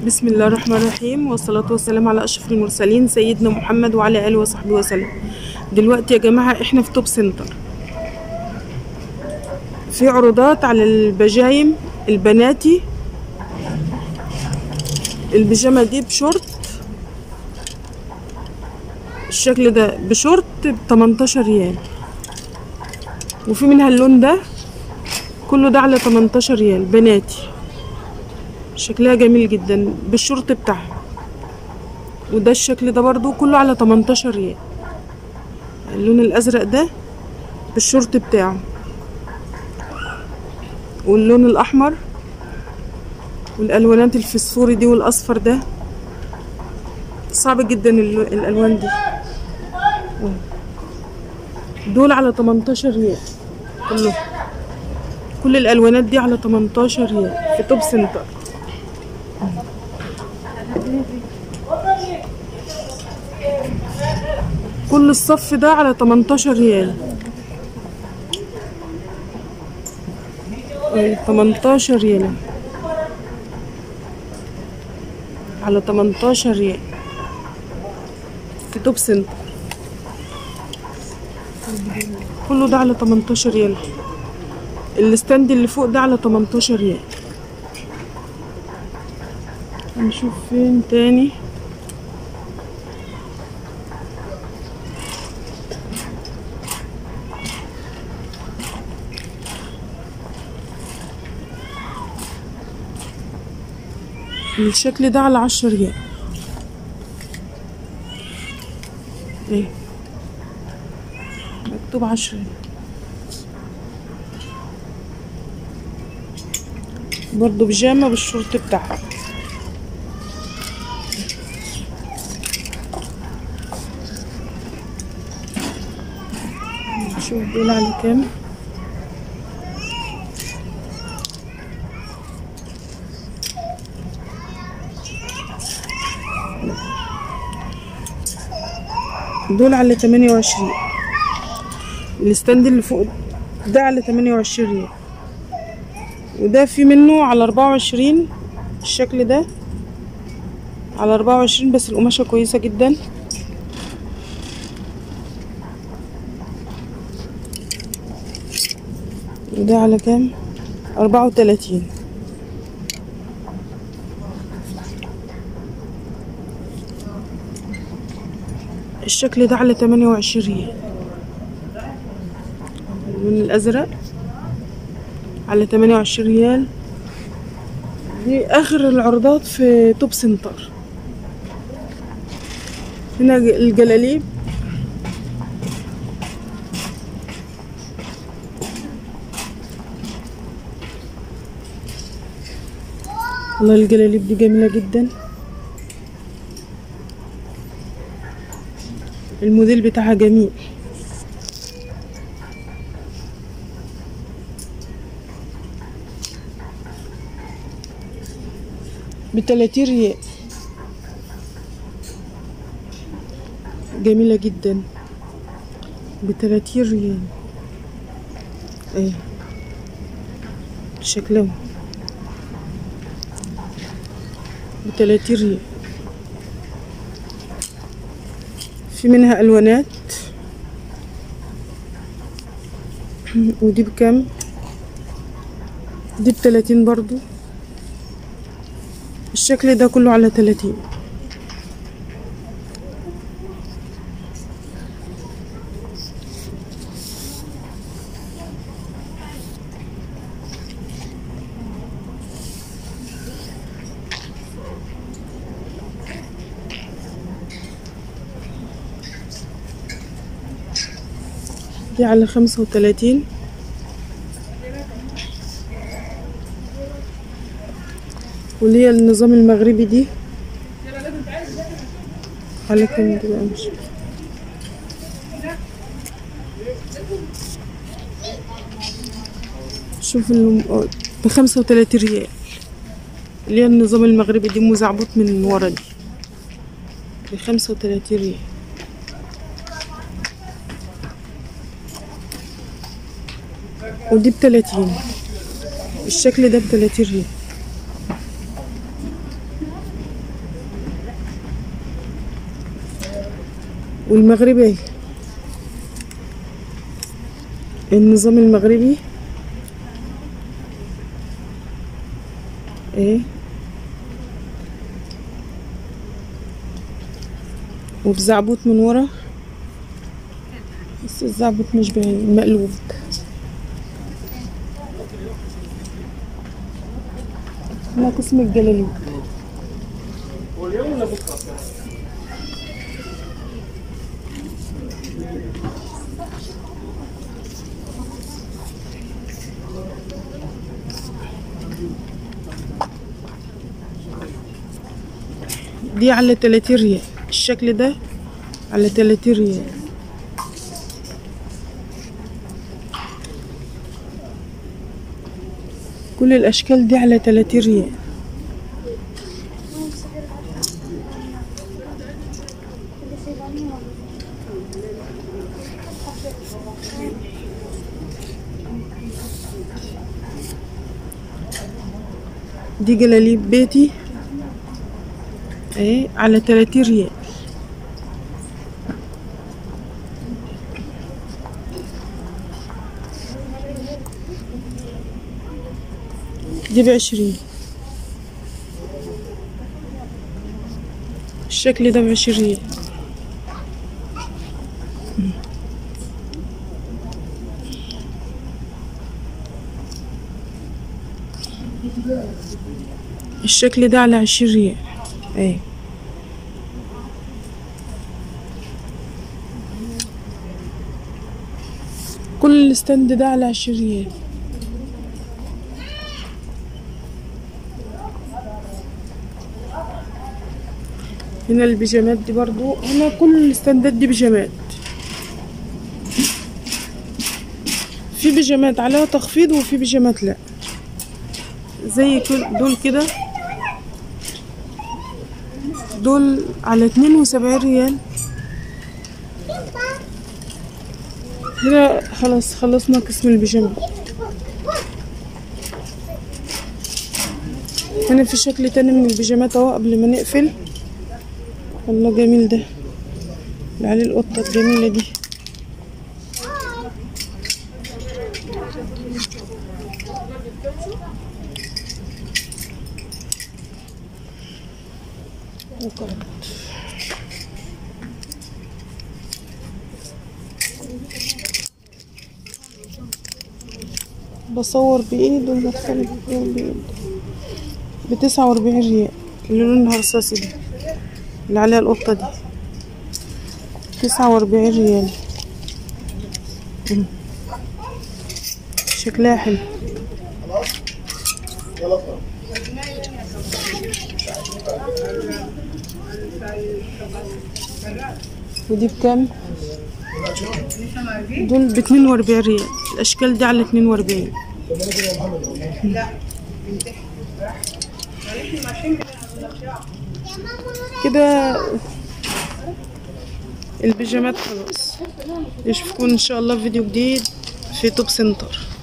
بسم الله الرحمن الرحيم والصلاة والسلام على أشرف المرسلين سيدنا محمد وعلى آله وصحبه وسلم دلوقتي يا جماعة احنا في توب سنتر في عروضات على البجايم البناتي البيجامة دي بشورت الشكل ده بشورت ب 18 ريال وفي منها اللون ده كله ده على 18 ريال بناتي شكلها جميل جدا بالشورت بتاعها وده الشكل ده برضو كله على 18 ريال اللون الازرق ده بالشورت بتاعه واللون الاحمر والالوانات الفسفوري دي والاصفر ده صعب جدا ال- الالوان دي دول على 18 ريال كله كل الالوانات دي على 18 ريال في توب سنتر كل الصف ده على 18 ريال أي 18 ريال على 18 ريال في توب سنتر كله ده على 18 ريال الستاند اللي فوق ده على 18 ريال نشوف فين تاني الشكل ده على عشر ريال ايه مكتوب عشرة برضو بيجامة بالشورت بتاعها نشوف دول على كام دول على تمانية وعشرين الستاند اللي فوق ده على تمانية وعشرين ريال وده في منه على أربعة وعشرين الشكل ده على أربعة وعشرين بس القماشة كويسة جدا وده على كام أربعة وتلاتين الشكل ده على تمانية وعشرين ريال اللون الأزرق على تمانية وعشرين ريال دي آخر العروضات في توب سنتر هنا الجلاليب والله الجلاليب دي جميلة جدا الموديل بتاعها جميل بتلاتين ريال جميلة جدا بتلاتين ريال ايه شكلهم بتلاتين ريال في منها الوانات ودي بكام دي بتلاتين برضو الشكل ده كله على تلاتين دي على خمسة وتلاتين واللي هي النظام المغربي دي على كام دي بقى مش شوف الم- بخمسة وتلاتين ريال اللي هي النظام المغربي دي مزعبط من ورا دي بخمسة وتلاتين ريال ودي بتلاتين الشكل ده بتلاتين ريال والمغربي النظام المغربي ايه وبزعبوط من ورا بس الزعبوط مش باين مقلوب هنا قسم الجلاليب دي على 30 ريال الشكل ده على 30 ريال كل الاشكال دي على 30 ريال دي جلاليب بيتي ايه على 30 ريال دي بعشرين الشكل ده بعشرين ريال الشكل ده على عشرين ريال ايه كل الستاند ده على عشرين ريال هنا البيجامات دي برضو هنا كل الستاندات دي بيجامات في بيجامات عليها تخفيض وفي بيجامات لا زي كل دول كده دول على اتنين وسبعين ريال هنا خلاص خلصنا قسم البيجامات هنا في شكل تاني من البيجامات اهو قبل ما نقفل الله جميل ده اللي عليه القطة الجميلة دي وكرات بصور بايد وبدخل بايد بتسعة واربعين ريال اللي لونها رصاصي دي اللي عليها القطة دي تسعة واربعين ريال مم. شكلها حلو ودي بكام؟ دول باتنين واربعين ريال الأشكال دي على اتنين واربعين كده البيجامات خلاص اشوفكم ان شاء الله في فيديو جديد في توب سنتر